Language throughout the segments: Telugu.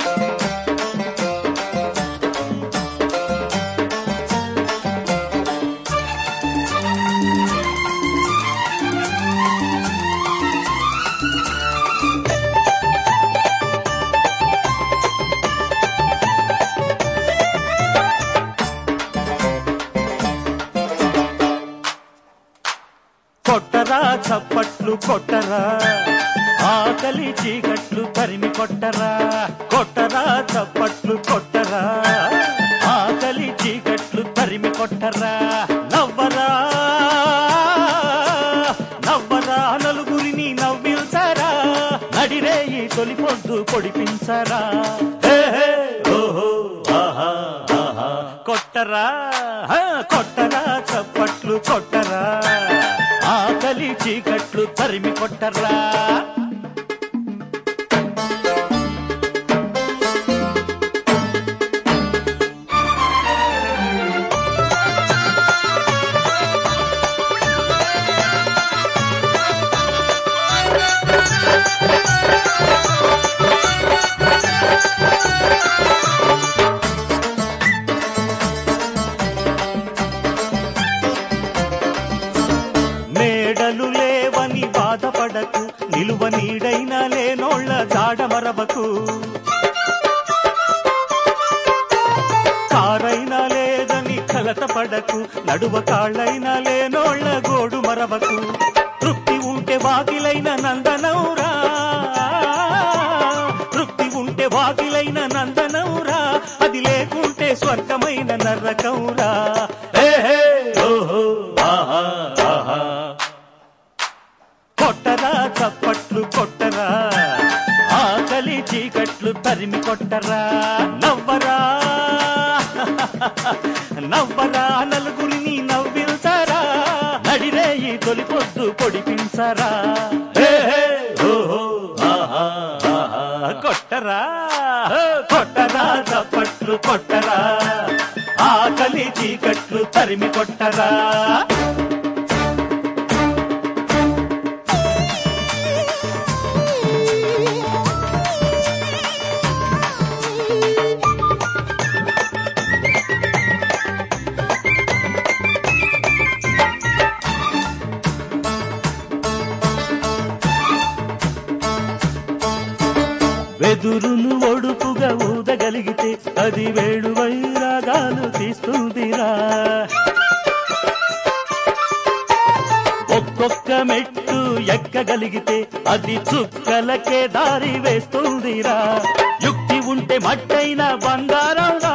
కొట్టరా చప్పట్లు కొట్టరా ఆకలి చీకట్లు తరిమి కొట్టరా కొట్టరా చప్పట్లు కొట్టరా ఆకలి చీకట్లు తరిమి కొట్టరా నవ్వరా నవ్వరా నలుగురిని నవ్విల్చరా నడిరే ఈ తొలి పొద్దు పొడిపించరా హే, హే, ఓహో, ఆహా, ఆహా. కొట్టరా హా, కొట్టరా చప్పట్లు కొట్టరా ఆకలి చీకట్లు తరిమి కొట్టరా మేడలు లేవని బాధపడకు నిలువ నీడైనా లేనోళ్ళ జాడమరవకు కారైనా లేదని కలత పడకు నడువ కాళ్ళైనా లేనోళ్ళ గోడు మరవకు తృప్తి ఉంటే వాకిలైన నందనౌరా తృప్తి ఉంటే వాకిలైన నందనౌరా అది లేకుంటే స్వర్గమైన నరకౌరా హే హే ఓహో ఆహా ఆహా కొట్టరా చప్పట్లు కొట్టరా ఆకలి చీకట్లు తరిమి కొట్టరా నవ్వరా నవ్వరా నలుగురిని నవ్విల్చరా నడిరే ఈ తొలి పొద్దు పొడిపించరా హే, హే, ఓహో, ఆహా, ఆహా. కొట్టరా హే, కొట్టరా చప్పట్లు కొట్టరా ఆకలి చీకట్లు తరిమి కొట్టరా వెదురును ఒడుపుగా ఊదగలిగితే అది వేడు వైరాగాలు తీస్తుందిరా ఒక్కొక్క మెట్టు ఎక్కగలిగితే అది చుక్కలకే దారి వేస్తుందిరా యుక్తి ఉంటే మట్టైన బంగారంగా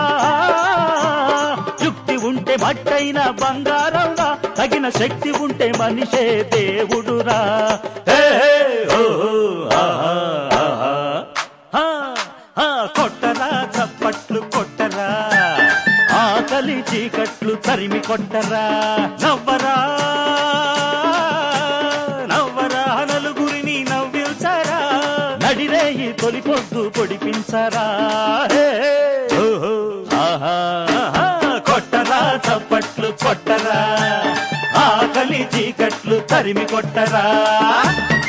యుక్తి ఉంటే మట్టైన బంగారంగా తగిన శక్తి ఉంటే మనిషే దేవుడురా హే, హే, ఓ, ఆహా, ఆహా. హా, హా, కొట్టరా చప్పట్లు కొట్టరా ఆకలి చీకట్లు తరిమి కొట్టరా నవ్వరా నవ్వరా నలుగురిని నవ్విల్చరా నడిరే ఈ తొలి పొద్దు పొడిపించరా హే, హే, ఓహో, ఆహా, ఆహా. కొట్టరా చప్పట్లు కొట్టరా ఆకలి చీకట్లు తరిమి కొట్టరా